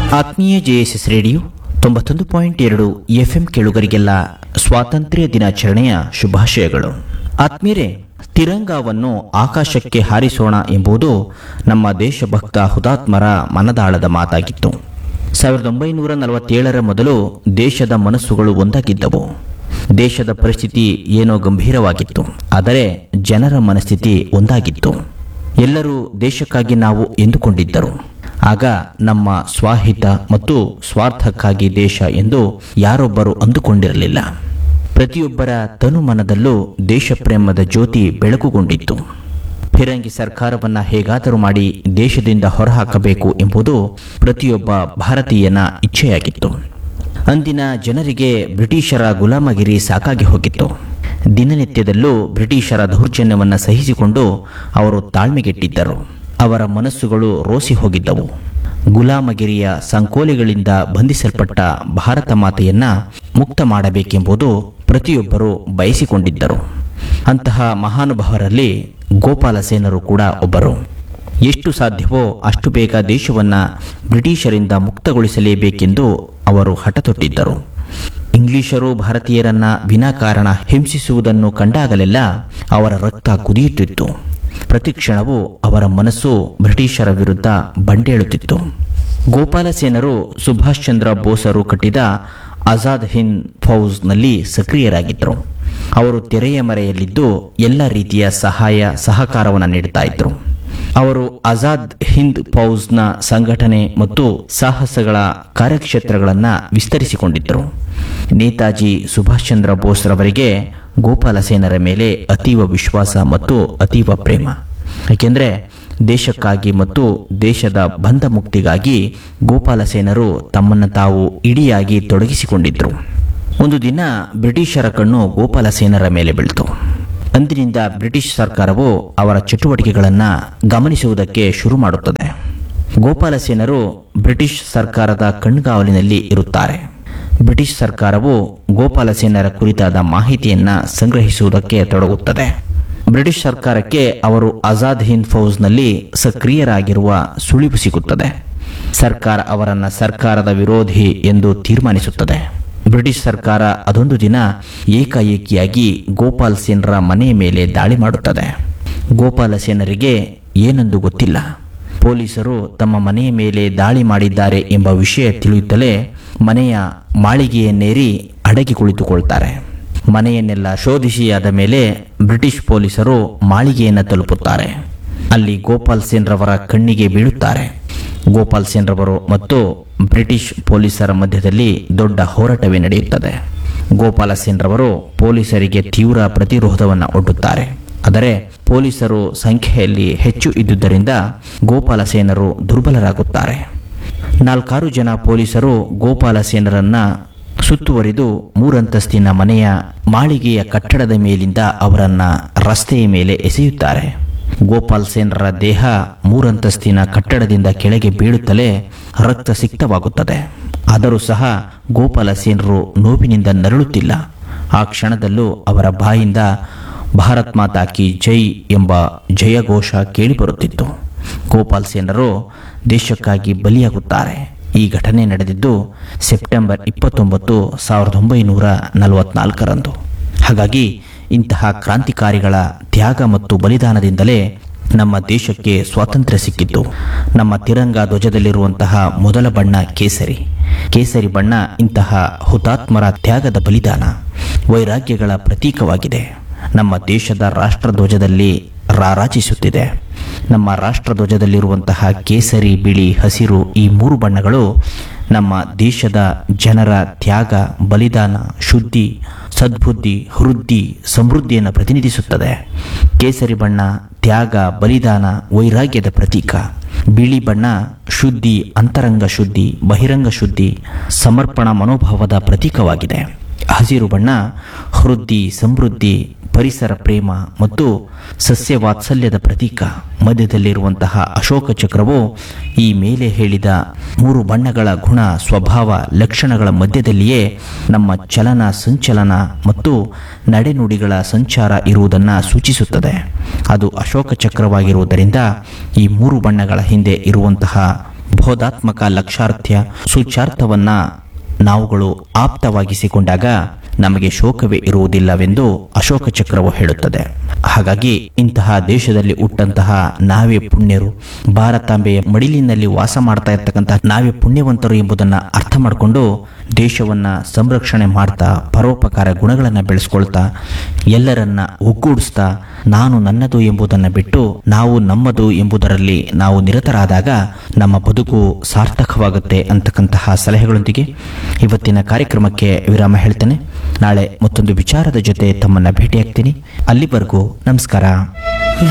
ಆತ್ಮೀಯ JSS radio ತೊಂಬತ್ತೊಂದು point ಎರಡು ಎಫ್ಎಂ ಕೇಳುಗರಿಗೆಲ್ಲ ಸ್ವಾತಂತ್ರ್ಯ ದಿನಾಚರಣೆಯ ಶುಭಾಶಯಗಳು ಆತ್ಮೀಯರೇ ತಿರಂಗವನ್ನು ಆಕಾಶಕ್ಕೆ ಹಾರಿಸೋಣ ಎಂಬುದು ನಮ್ಮ ದೇಶಭಕ್ತ ಹುತಾತ್ಮರ ಮನದಾಳದ ಮಾತಾಗಿತ್ತು ಸಾವಿರದ ಒಂಬೈನೂರ ನಲವತ್ತೇಳರ ಮೊದಲು ದೇಶದ ಮನಸ್ಸುಗಳು ಒಂದಾಗಿದ್ದವು ದೇಶದ ಪರಿಸ್ಥಿತಿ ಏನೋ ಗಂಭೀರವಾಗಿತ್ತು ಆದರೆ ಜನರ ಮನಸ್ಥಿತಿ ಒಂದಾಗಿತ್ತು ಎಲ್ಲರೂ ದೇಶಕ್ಕಾಗಿ ನಾವು ಎಂದುಕೊಂಡಿದ್ದರು ಆಗ ನಮ್ಮ ಸ್ವಾಹಿತ ಮತ್ತು ಸ್ವಾರ್ಥಕ್ಕಾಗಿ ದೇಶ ಎಂದು ಯಾರೊಬ್ಬರು ಅಂದುಕೊಂಡಿರಲಿಲ್ಲ ಪ್ರತಿಯೊಬ್ಬರ ತನುಮನದಲ್ಲೂ ದೇಶಪ್ರೇಮದ ಜ್ಯೋತಿ ಬೆಳಗುಗೊಂಡಿತ್ತು ಫಿರಂಗಿ ಸರ್ಕಾರವನ್ನ ಹೇಗಾದರೂ ಮಾಡಿ ದೇಶದಿಂದ ಹೊರಹಾಕಬೇಕು ಎಂಬುದು ಪ್ರತಿಯೊಬ್ಬ ಭಾರತೀಯನ ಇಚ್ಛೆಯಾಗಿತ್ತು ಅಂದಿನ ಜನರಿಗೆ ಬ್ರಿಟಿಷರ ಗುಲಾಮಗಿರಿ ಸಾಕಾಗಿ ಹೋಗಿತ್ತು ದಿನನಿತ್ಯದಲ್ಲೂ ಬ್ರಿಟಿಷರ ದೌರ್ಜನ್ಯವನ್ನು ಸಹಿಸಿಕೊಂಡು ಅವರು ತಾಳ್ಮೆಗೆಟ್ಟಿದ್ದರು ಅವರ ಮನಸ್ಸುಗಳು ರೋಸಿ ಹೋಗಿದ್ದವು ಗುಲಾಮಗಿರಿಯ ಸಂಕೋಲೆಗಳಿಂದ ಬಂಧಿಸಲ್ಪಟ್ಟ ಭಾರತ ಮಾತೆಯನ್ನ ಮುಕ್ತ ಮಾಡಬೇಕೆಂಬುದು ಪ್ರತಿಯೊಬ್ಬರು ಬಯಸಿಕೊಂಡಿದ್ದರು ಅಂತಹ ಮಹಾನುಭಾವರಲ್ಲಿ ಗೋಪಾಲಸೇನರು ಕೂಡ ಒಬ್ಬರು ಎಷ್ಟು ಸಾಧ್ಯವೋ ಅಷ್ಟು ಬೇಗ ದೇಶವನ್ನ ಬ್ರಿಟಿಷರಿಂದ ಮುಕ್ತಗೊಳಿಸಲೇಬೇಕೆಂದು ಅವರು ಹಠತೊಟ್ಟಿದ್ದರು ಇಂಗ್ಲಿಷರು ಭಾರತೀಯರನ್ನ ವಿನಾಕಾರಣ ಹಿಂಸಿಸುವುದನ್ನು ಕಂಡಾಗಲೆಲ್ಲ ಅವರ ರಕ್ತ ಕುದಿಯುತ್ತಿತ್ತು ಪ್ರತಿಕ್ಷಣವೂ ಅವರ ಮನಸ್ಸು ಬ್ರಿಟಿಷರ ವಿರುದ್ಧ ಬಂಡೇಳುತ್ತಿತ್ತು ಗೋಪಾಲಸೇನರು ಸುಭಾಷ್ ಚಂದ್ರ ಬೋಸರು ಕಟ್ಟಿದ ಆಜಾದ್ ಹಿಂದ್ ಫೌಜ್ನಲ್ಲಿ ಸಕ್ರಿಯರಾಗಿದ್ದರು ಅವರು ತೆರೆಯ ಮರೆಯಲ್ಲಿದ್ದು ಎಲ್ಲ ರೀತಿಯ ಸಹಾಯ ಸಹಕಾರವನ್ನು ನೀಡುತ್ತಾ ಇದ್ರು ಅವರು ಆಜಾದ್ ಹಿಂದ್ ಫೌಜ್ನ ಸಂಘಟನೆ ಮತ್ತು ಸಾಹಸಗಳ ಕಾರ್ಯಕ್ಷೇತ್ರಗಳನ್ನು ವಿಸ್ತರಿಸಿಕೊಂಡಿದ್ದರು ನೇತಾಜಿ ಸುಭಾಷ್ ಚಂದ್ರ ಬೋಸ್ರವರಿಗೆ ಗೋಪಾಲಸೇನರ ಮೇಲೆ ಅತೀವ ವಿಶ್ವಾಸ ಮತ್ತು ಅತೀವ ಪ್ರೇಮ ಏಕೆಂದರೆ ದೇಶಕ್ಕಾಗಿ ಮತ್ತು ದೇಶದ ಬಂಧ ಮುಕ್ತಿಗಾಗಿ ಗೋಪಾಲಸೇನರು ತಮ್ಮನ್ನು ತಾವು ಇಡಿಯಾಗಿ ತೊಡಗಿಸಿಕೊಂಡಿದ್ದರು ಒಂದು ದಿನ ಬ್ರಿಟಿಷರ ಕಣ್ಣು ಗೋಪಾಲಸೇನರ ಮೇಲೆ ಬೀಳ್ತು ಅಂದಿನಿಂದ ಬ್ರಿಟಿಷ್ ಸರ್ಕಾರವು ಅವರ ಚಟುವಟಿಕೆಗಳನ್ನು ಗಮನಿಸುವುದಕ್ಕೆ ಶುರು ಮಾಡುತ್ತದೆ ಗೋಪಾಲಸೇನರು ಬ್ರಿಟಿಷ್ ಸರ್ಕಾರದ ಕಣ್ಗಾವಲಿನಲ್ಲಿ ಇರುತ್ತಾರೆ ಬ್ರಿಟಿಷ್ ಸರ್ಕಾರವು ಗೋಪಾಲಸೇನರ ಕುರಿತಾದ ಮಾಹಿತಿಯನ್ನ ಸಂಗ್ರಹಿಸುವುದಕ್ಕೆ ತೊಡಗುತ್ತದೆ ಬ್ರಿಟಿಷ್ ಸರ್ಕಾರಕ್ಕೆ ಅವರು ಆಜಾದ್ ಹಿಂದ್ ಫೌಜ್ನಲ್ಲಿ ಸಕ್ರಿಯರಾಗಿರುವ ಸುಳಿವು ಸಿಗುತ್ತದೆ ಸರ್ಕಾರ ಅವರನ್ನ ಸರ್ಕಾರದ ವಿರೋಧಿ ಎಂದು ತೀರ್ಮಾನಿಸುತ್ತದೆ ಬ್ರಿಟಿಷ್ ಸರ್ಕಾರ ಅದೊಂದು ದಿನ ಏಕಾಏಕಿಯಾಗಿ ಗೋಪಾಲ್ ಸೇನರ ಮನೆಯ ಮೇಲೆ ದಾಳಿ ಮಾಡುತ್ತದೆ ಗೋಪಾಲ ಸೇನರಿಗೆ ಏನೆಂದು ಗೊತ್ತಿಲ್ಲ ಪೊಲೀಸರು ತಮ್ಮ ಮನೆಯ ಮೇಲೆ ದಾಳಿ ಮಾಡಿದ್ದಾರೆ ಎಂಬ ವಿಷಯ ತಿಳಿಯುತ್ತಲೇ ಮನೆಯ ಮಾಳಿಗೆಯನ್ನೇರಿ ಅಡಗಿ ಕುಳಿತುಕೊಳ್ತಾರೆ ಮನೆಯನ್ನೆಲ್ಲ ಶೋಧಿಸಿ ಆದ ಮೇಲೆ ಬ್ರಿಟಿಷ್ ಪೊಲೀಸರು ಮಾಳಿಗೆಯನ್ನು ತಲುಪುತ್ತಾರೆ ಅಲ್ಲಿ ಗೋಪಾಲ್ ಸೇನ್ ರವರ ಕಣ್ಣಿಗೆ ಬೀಳುತ್ತಾರೆ ಗೋಪಾಲ್ ಸೇನ್ ರವರು ಮತ್ತು ಬ್ರಿಟಿಷ್ ಪೊಲೀಸರ ಮಧ್ಯದಲ್ಲಿ ದೊಡ್ಡ ಹೋರಾಟವೇ ನಡೆಯುತ್ತದೆ ಗೋಪಾಲ ಸೇನ್ ರವರು ಪೊಲೀಸರಿಗೆ ತೀವ್ರ ಪ್ರತಿರೋಧವನ್ನು ಒಡ್ಡುತ್ತಾರೆ ಆದರೆ ಪೊಲೀಸರು ಸಂಖ್ಯೆಯಲ್ಲಿ ಹೆಚ್ಚು ಇದ್ದುದರಿಂದ ಗೋಪಾಲ ಸೇನರು ದುರ್ಬಲರಾಗುತ್ತಾರೆ ನಾಲ್ಕಾರು ಜನ ಪೊಲೀಸರು ಗೋಪಾಲ ಸೇನರನ್ನ ಸುತ್ತುವರಿದು ಮೂರಂತಸ್ತಿನ ಮನೆಯ ಮಾಳಿಗೆಯ ಕಟ್ಟಡದ ಮೇಲಿಂದ ಅವರನ್ನ ರಸ್ತೆಯ ಮೇಲೆ ಎಸೆಯುತ್ತಾರೆ ಗೋಪಾಲ್ ಸೇನರ ದೇಹ ಮೂರಂತಸ್ತಿನ ಕಟ್ಟಡದಿಂದ ಕೆಳಗೆ ಬೀಳುತ್ತಲೇ ರಕ್ತ ಸಿಕ್ತವಾಗುತ್ತದೆ ಆದರೂ ಸಹ ಗೋಪಾಲ ಸೇನರು ನೋವಿನಿಂದ ನರಳುತ್ತಿಲ್ಲ ಆ ಕ್ಷಣದಲ್ಲೂ ಅವರ ಬಾಯಿಂದ ಭಾರತ್ ಮಾತಾ ಕಿ ಜೈ ಎಂಬ ಜಯಘೋಷ ಕೇಳಿಬರುತ್ತಿತ್ತು ಗೋಪಾಲ್ ಸೇನರು ದೇಶಕ್ಕಾಗಿ ಬಲಿಯಾಗುತ್ತಾರೆ ಈ ಘಟನೆ ನಡೆದಿದ್ದು ಸೆಪ್ಟೆಂಬರ್ ಇಪ್ಪತ್ತೊಂಬತ್ತು ಸಾವಿರದ ಒಂಬೈನೂರ ನಲವತ್ನಾಲ್ಕರಂದು ಹಾಗಾಗಿ ಇಂತಹ ಕ್ರಾಂತಿಕಾರಿಗಳ ತ್ಯಾಗ ಮತ್ತು ಬಲಿದಾನದಿಂದಲೇ ನಮ್ಮ ದೇಶಕ್ಕೆ ಸ್ವಾತಂತ್ರ್ಯ ಸಿಕ್ಕಿತ್ತು ನಮ್ಮ ತಿರಂಗ ಧ್ವಜದಲ್ಲಿರುವಂತಹ ಮೊದಲ ಬಣ್ಣ ಕೇಸರಿ ಕೇಸರಿ ಬಣ್ಣ ಇಂತಹ ಹುತಾತ್ಮರ ತ್ಯಾಗದ ಬಲಿದಾನ ವೈರಾಗ್ಯಗಳ ಪ್ರತೀಕವಾಗಿದೆ ನಮ್ಮ ದೇಶದ ರಾಷ್ಟ್ರಧ್ವಜದಲ್ಲಿ ರಾರಾಜಿಸುತ್ತಿದೆ ನಮ್ಮ ರಾಷ್ಟ್ರಧ್ವಜದಲ್ಲಿರುವಂತಹ ಕೇಸರಿ ಬಿಳಿ ಹಸಿರು ಈ ಮೂರು ಬಣ್ಣಗಳು ನಮ್ಮ ದೇಶದ ಜನರ ತ್ಯಾಗ ಬಲಿದಾನ ಶುದ್ಧಿ ಸದ್ಬುದ್ಧಿ ವೃದ್ಧಿ ಸಮೃದ್ಧಿಯನ್ನು ಪ್ರತಿನಿಧಿಸುತ್ತದೆ ಕೇಸರಿ ಬಣ್ಣ ತ್ಯಾಗ ಬಲಿದಾನ ವೈರಾಗ್ಯದ ಪ್ರತೀಕ ಬಿಳಿ ಬಣ್ಣ ಶುದ್ಧಿ ಅಂತರಂಗ ಶುದ್ಧಿ ಬಹಿರಂಗ ಶುದ್ಧಿ ಸಮರ್ಪಣಾ ಮನೋಭಾವದ ಪ್ರತೀಕವಾಗಿದೆ ಹಸಿರು ಬಣ್ಣ ವೃದ್ಧಿ ಸಮೃದ್ಧಿ ಪರಿಸರ ಪ್ರೇಮ ಮತ್ತು ಸಸ್ಯ ವಾತ್ಸಲ್ಯದ ಪ್ರತೀಕ ಮಧ್ಯದಲ್ಲಿರುವಂತಹ ಅಶೋಕ ಚಕ್ರವು ಈ ಮೇಲೆ ಹೇಳಿದ ಮೂರು ಬಣ್ಣಗಳ ಗುಣ ಸ್ವಭಾವ ಲಕ್ಷಣಗಳ ಮಧ್ಯದಲ್ಲಿಯೇ ನಮ್ಮ ಚಲನ ಸಂಚಲನ ಮತ್ತು ನಡೆನುಡಿಗಳ ಸಂಚಾರ ಇರುವುದನ್ನು ಸೂಚಿಸುತ್ತದೆ ಅದು ಅಶೋಕ ಚಕ್ರವಾಗಿರುವುದರಿಂದ ಈ ಮೂರು ಬಣ್ಣಗಳ ಹಿಂದೆ ಇರುವಂತಹ ಬೋಧಾತ್ಮಕ ಲಕ್ಷಾರ್ಥ್ಯ ಸೂಚಾರ್ಥವನ್ನ ನಾವುಗಳು ಆಪ್ತವಾಗಿಸಿಕೊಂಡಾಗ ನಮಗೆ ಶೋಕವೇ ಇರುವುದಿಲ್ಲವೆಂದು ಅಶೋಕ ಚಕ್ರವು ಹೇಳುತ್ತದೆ ಹಾಗಾಗಿ ಇಂತಹ ದೇಶದಲ್ಲಿ ಹುಟ್ಟಂತಹ ನಾವೇ ಪುಣ್ಯರು ಭಾರತಾಂಬೆಯ ಮಡಿಲಿನಲ್ಲಿ ವಾಸ ಮಾಡ್ತಾ ಇರ್ತಕ್ಕಂತಹ ನಾವೇ ಪುಣ್ಯವಂತರು ಎಂಬುದನ್ನು ಅರ್ಥ ಮಾಡಿಕೊಂಡು ದೇಶವನ್ನ ಸಂರಕ್ಷಣೆ ಮಾಡ್ತಾ ಪರೋಪಕಾರ ಗುಣಗಳನ್ನು ಬೆಳೆಸ್ಕೊಳ್ತಾ ಎಲ್ಲರನ್ನ ಒಗ್ಗೂಡಿಸ್ತಾ ನಾನು ನನ್ನದು ಎಂಬುದನ್ನು ಬಿಟ್ಟು ನಾವು ನಮ್ಮದು ಎಂಬುದರಲ್ಲಿ ನಾವು ನಿರತರಾದಾಗ ನಮ್ಮ ಬದುಕು ಸಾರ್ಥಕವಾಗುತ್ತೆ ಅಂತಕ್ಕಂತಹ ಸಲಹೆಗಳೊಂದಿಗೆ ಇವತ್ತಿನ ಕಾರ್ಯಕ್ರಮಕ್ಕೆ ವಿರಾಮ ಹೇಳ್ತೇನೆ ನಾಳೆ ಮತ್ತೊಂದು ವಿಚಾರದ ಜೊತೆ ತಮ್ಮನ್ನ ಭೇಟಿಯಾಗ್ತೀನಿ ಅಲ್ಲಿವರೆಗೂ ನಮಸ್ಕಾರ